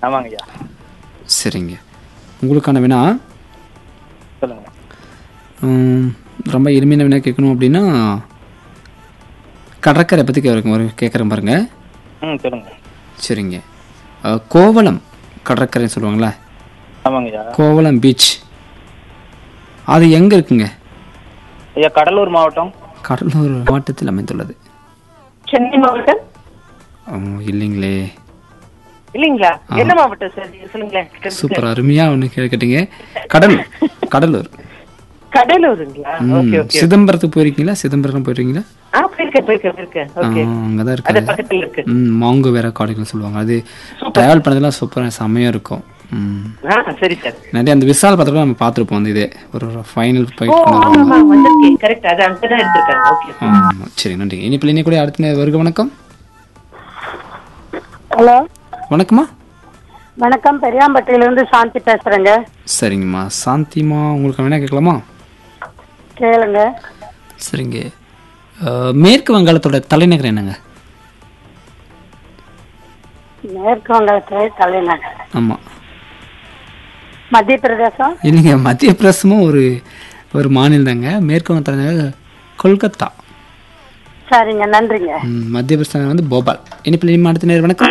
ஆமாங்க ஐயா சரிங்க உங்களுக்கான வினா சொல்லுங்க ம், ரொம்ப எளிமையான வினா கேட்கணும் அப்படின்னா கடற்கரை பற்றி கேட்குறேன் ஒரு கேட்குறேன் பாருங்க ம் சொல்லுங்க சரிங்க அஹ், கோவளம் கடற்கரைன்னு சொல்லுவாங்களே ஆமாங்க ஐயா கோவளம் பீச் அது எங்கே இருக்குங்க ஐயா கடலூர் மாவட்டம் கடலூர் மாவட்டத்தில் அமைந்துள்ளது சென்னை மாவட்டம் ஆம், இல்லைங்களே இல்லைங்களா என்ன மாவட்டம் சார் நீங்க சொல்லுங்களேன் சூப்பர் அருமையாக ஒன்று கேட்குறீங்க கடலூர் கடலூர் கடலூருங்களா ஓகே ஓகே சிதம்பரத்துக்கு போயிருக்கீங்களா சிதம்பரம் போயிருக்கீங்களா ஆ போயிருக்கேன் போயிருக்கேன் போயிருக்கேன் ஓகே அங்கே தான் அது இருக்காது பக்கத்துல இருக்கு ம் மாங்கு வேற காடுகள் சொல்லுவாங்க அது ட்ராவல் பண்ணதெல்லாம் சூப்பராக செம்மையாக இருக்கும் ம் ஆ சரி சார் நிறைய அந்த விசால் பத்திரம் நம்ம பார்த்துருப்போம் அந்த இதே ஒரு ஃபைனல் ஓ ஃபைட் ஆமா பண்ணுவாங்க ஆமா வந்திருக்கேன் கரெக்ட் அது அங்கதான் எடுத்திருக்காங்க ஓகே ஆமாம் சரி நன்றி இனிப்பில் இனி கூட அடுத்த நே- வருக வணக்கம் ஹலோ வணக்கம்மா வணக்கம் பெரியாம்பட்டியிலிருந்து சாந்தி பேசுறேங்க சரிங்கம்மா சாந்திமா உங்களுக்கு வேணா கேட்கலாமா கேளுங்க சரிங்க அஹ், மேற்கு வங்காளத்தோட தலைநகர் என்னங்க மேற்கு வங்கத்தில் தலைநகர் ஆமாம் மத்திய பிரதேசம் இல்லைங்க மத்திய பிரதேசமும் ஒரு ஒரு மாநிலம் தாங்க மேற்கு வங்க தலைநகர் கொல்கத்தா சரிங்க நன்றிங்க ம், மத்திய பிரதேசம் வந்து போபால் இனிப்பில் இனிமே அடுத்த நேரம் வணக்கம்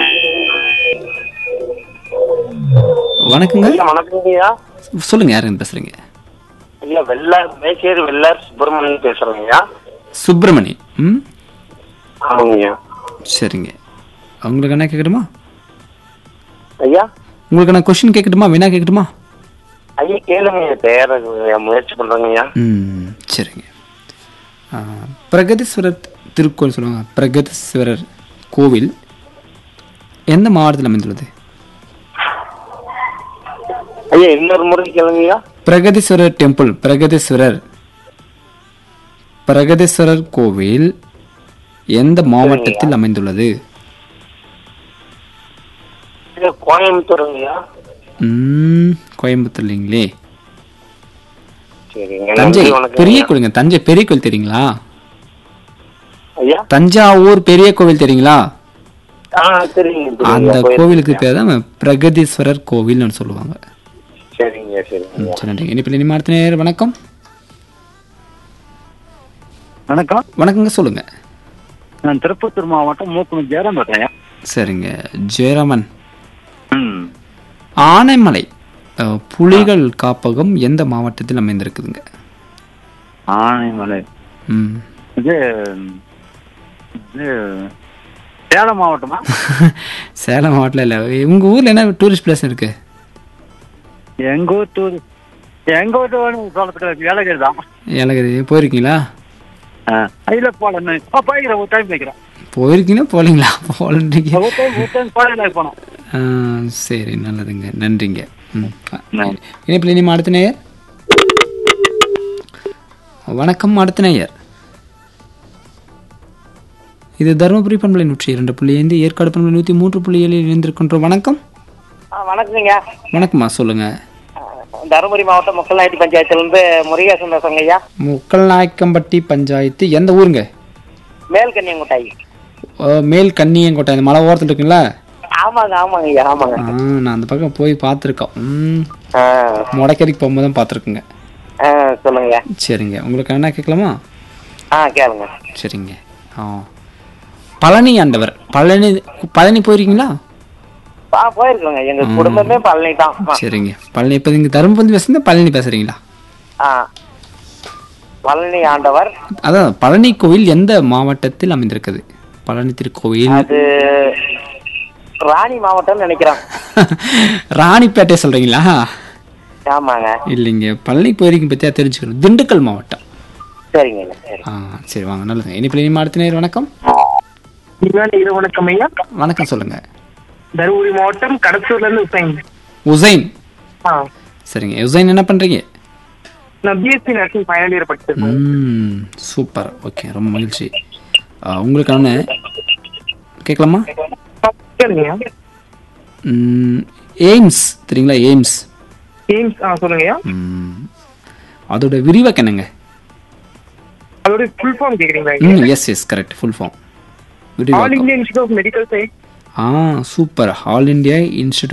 வணக்கங்க வணக்கங்கய்யா சொல்லுங்க யாருங்க பேசுறீங்க ஐயா வெள்ளார் மேச்சேரி வெள்ளார் சுப்பிரமணியன் பேசுறேங்கய்யா சுப்பிரமணி ம் ஆமாங்கய்யா சரிங்க உங்களுக்கு என்ன கேட்கட்டுமா ஐயா உங்களுக்கு நான் கொஸ்டின் கேட்கட்டுமா வினா கேட்கட்டுமா ஐயா கேளுங்க தயாரா முயற்சி பண்றேங்கய்யா ம் சரிங்க ஆ, பிரகதீஸ்வரர் திருக்கோயில் சொல்லுவாங்க பிரகதீஸ்வரர் கோவில் எந்த மாவட்டத்தில் அமைந்துள்ளது ஐயா இன்னொரு முறை கேளுங்கய்யா பிரகதீஸ்வரர் டெம்பிள் பிரகதீஸ்வரர் பிரகதீஸ்வரர் கோவில் எந்த மாவட்டத்தில் அமைந்துள்ளது ஐயா கோயம்புத்தூருங்கய்யா ம், கோயம்புத்தூர் இல்லைங்களே சரிங்க தஞ்சை நன்றி வணக்கம் பெரிய கோயிலுங்க தஞ்சை பெரிய கோயில் தெரியுங்களா ஐயா தஞ்சாவூர் பெரிய கோவில் தெரியுங்களா ஆ சரிங்க அந்த சரிங்க கோவிலுக்கு பேர் தான் பிரகதீஸ்வரர் கோவில்னு சொல்லுவாங்க சரிங்க சரிங்க ம், சரி நன்றி இனிப்பில் இனிமே அடுத்த நேரம் வணக்கம் வணக்கம் வணக்கங்க சொல்லுங்க நான் திருப்பத்தூர் மாவட்டம் மூக்குனு ஜெயராம் பேசுறேன் சரிங்க ஜெயராமன் ம் ஆனைமலை அஹ், புலிகள் காப்பகம் எந்த மாவட்டத்தில் அமைந்திருக்குதுங்க ஆனைமலை ம் இது இது சேலம் மாவட்டமா சேலம் மாவட்டத்தில் இல்லை உங்கள் ஊரில் என்ன டூரிஸ்ட் பிளேஸ் இருக்கு எங்க ஊர் டூர் எங்க ஊர் சொல்லப்பட்ட வேலைகள் தான் ஏலகிரி போயிருக்கீங்களா இல்ல போல போய்க்கிறேன் ஒரு டைம் போய்க்கிறேன் போயிருக்கீங்களா போகலீங்களா போகலன்றீங்க ஒரு டைம் ஒரு டைம் கோயிலுக்கு போனோம் ஆ, சரி நல்லதுங்க நன்றிங்க ம் நன்றி. இனிப்பில் இனிமே அடுத்த நேயர் வணக்கம் அடுத்த நேயர் இது தருமபுரி பண்பலை நூற்றி இரண்டு புள்ளி ஐந்து ஏற்காடு பண்பலை நூற்றி மூன்று புள்ளி ஏழில் இணைந்திருக்கின்றோம் வணக்கம் வணக்கங்க வணக்கம்மா சொல்லுங்க தருமபுரி மாவட்டம் மக்கள்நாயட்டி பஞ்சாயத்துல இருந்து முருகேசன் பேசுறேங்க ஐயா முக்கல் நாயக்கம்பட்டி பஞ்சாயத்து எந்த ஊருங்க மேல் கன்னியங்குட்டாய் அஹ், மேல் கன்னியங்கோட்டை இந்த மலை ஓரத்தில் இருக்குங்களா ஆமாங்க ஆமாங்க ஐயா ஆமாங்க ஆ நான் அந்த பக்கம் போய் பார்த்துருக்கோம் ம் ஆ, முடக்கறிக்கு போகும்போது தான் பார்த்துருக்குங்க ஆ, சொல்லுங்க சரிங்க உங்களுக்கு என்ன கேட்கலாமா ஆ கேளுங்க சரிங்க ஆ பழனி ஆண்டவர் பழனி பழனி போயிருக்கீங்களா ஆ போயிருக்கோங்க எங்க குடும்பமே பழனி தான் சரிங்க பழனி இப்போ நீங்கள் தருமபுரி பேசுங்க பழனி பேசுறீங்களா ஆ பழனி ஆண்டவர் அதான் பழனி கோவில் எந்த மாவட்டத்தில் அமைந்திருக்குது பழனி திருக்கோவில் அது ராணி மாவட்டம்னு நினைக்கிறேன் ராணிப்பேட்டை சொல்றீங்களா ஆமாங்க இல்லைங்க பழனி போயிருக்கீங்க பற்றியா தெரிஞ்சுக்கணும் திண்டுக்கல் மாவட்டம் சரிங்க ஐயா, சரி ஆ சரி வாங்க நல்லதுங்க இனிப்பில் இனிமே அடுத்த நேரம் வணக்கம் இரு வணக்கம் ஐயா வணக்கம் சொல்லுங்க தருமபுரி மாவட்டம் கடத்தூர்ல இருந்து உசைன் உசைன் ஆ சரிங்க உசைன் என்ன பண்றீங்க நான் பிஎஸ்சி நர்சிங் ஃபைனல் இயர் படிச்சிருக்கேன் ம் சூப்பர் ஓகே ரொம்ப மகிழ்ச்சி ஆ, உங்களுக்கான கேட்கலாமா கேளுங்க ம், எய்ம்ஸ் தெரியுங்களா எய்ம்ஸ் எய்ம்ஸ் ஆ சொல்லுங்க ஐயா ம், அதோட விரிவாக்கம் என்னங்க அதோட ஃபுல் ஃபார்ம் கேக்குறீங்களா hmm yes yes correct full form all விரிவாக்கம் India institute of medical science ஆ சூப்பர் ஆல் இந்தியா இன்ஸ்டியூட்